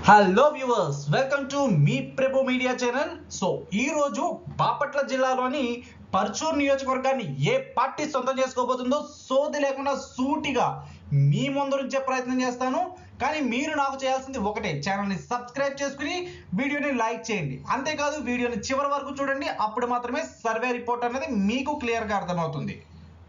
hello viewers welcome to మీ Prabhu media channel so ఈ రోజు బాపట్ల జిల్లాలోని పర్చూర్ నియోజకవర్గాన్ని ఏ పార్టీ సొంతం చేసుకోబోతుందో సోది లేకుండా సూటిగా మీ ముందు నుంచే ప్రయత్నం చేస్తాను కానీ మీరు నాకు చేయాల్సింది ఒకటే ఛానల్ని సబ్స్క్రైబ్ చేసుకుని వీడియోని లైక్ చేయండి అంతేకాదు వీడియోని చివరి వరకు చూడండి అప్పుడు మాత్రమే సర్వే రిపోర్ట్ అనేది మీకు క్లియర్గా అర్థమవుతుంది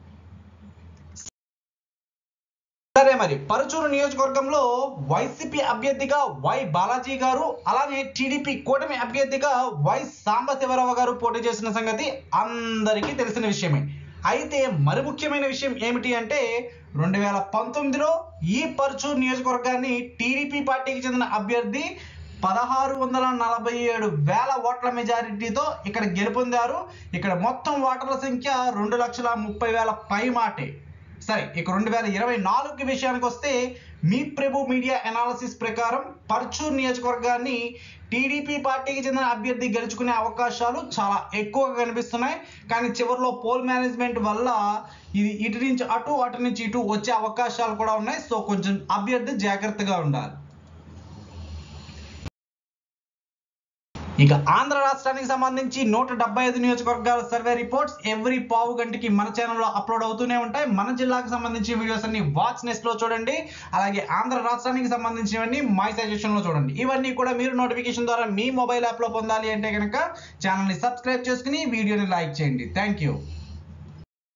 సరే మరి పరుచూరు నియోజకవర్గంలో వైసీపీ అభ్యర్థిగా వై బాలాజీ గారు అలానే టీడీపీ కూటమి అభ్యర్థిగా వై సాంబశివరావు గారు పోటీ చేసిన సంగతి అందరికీ తెలిసిన విషయమే అయితే మరి ముఖ్యమైన విషయం ఏమిటి అంటే రెండు వేల పంతొమ్మిదిలో ఈ పరుచూరు నియోజకవర్గాన్ని టీడీపీ పార్టీకి చెందిన అభ్యర్థి పదహారు వందల నలభై ఏడు వేల ఓట్ల మెజారిటీతో ఇక్కడ గెలుపొందారు ఇక్కడ మొత్తం ఓటర్ల సంఖ్య రెండు లక్షల ముప్పై వేల పై మాటే సరే ఇక రెండు వేల ఇరవై నాలుగు విషయానికి వస్తే మీ ప్రభు మీడియా అనాలసిస్ ప్రకారం పర్చూర్ నియోజకవర్గాన్ని టీడీపీ పార్టీకి చెందిన అభ్యర్థి గెలుచుకునే అవకాశాలు చాలా ఎక్కువగా కనిపిస్తున్నాయి కానీ చివరిలో పోల్ మేనేజ్మెంట్ వల్ల ఇది ఇటు నుంచి అటు అటు నుంచి ఇటు వచ్చే అవకాశాలు కూడా ఉన్నాయి సో కొంచెం అభ్యర్థి జాగ్రత్తగా ఉండాలి ఇక ఆంధ్ర రాష్ట్రానికి సంబంధించి నూట డెబ్బై ఐదు నియోజకవర్గాల సర్వే రిపోర్ట్స్ ఎవ్రీ పావు గంటకి మన ఛానల్లో అప్లోడ్ అవుతూనే ఉంటాయి మన జిల్లాకు సంబంధించిన వీడియోస్ అన్ని వాచ్ నెస్ట్ లో చూడండి అలాగే ఆంధ్ర రాష్ట్రానికి సంబంధించినవన్నీ మై సజెషన్ లో చూడండి ఇవన్నీ కూడా మీరు నోటిఫికేషన్ ద్వారా మీ మొబైల్ యాప్ లో పొందాలి అంటే కనుక ఛానల్ ని సబ్స్క్రైబ్ చేసుకుని వీడియోని లైక్ చేయండి థ్యాంక్ యూ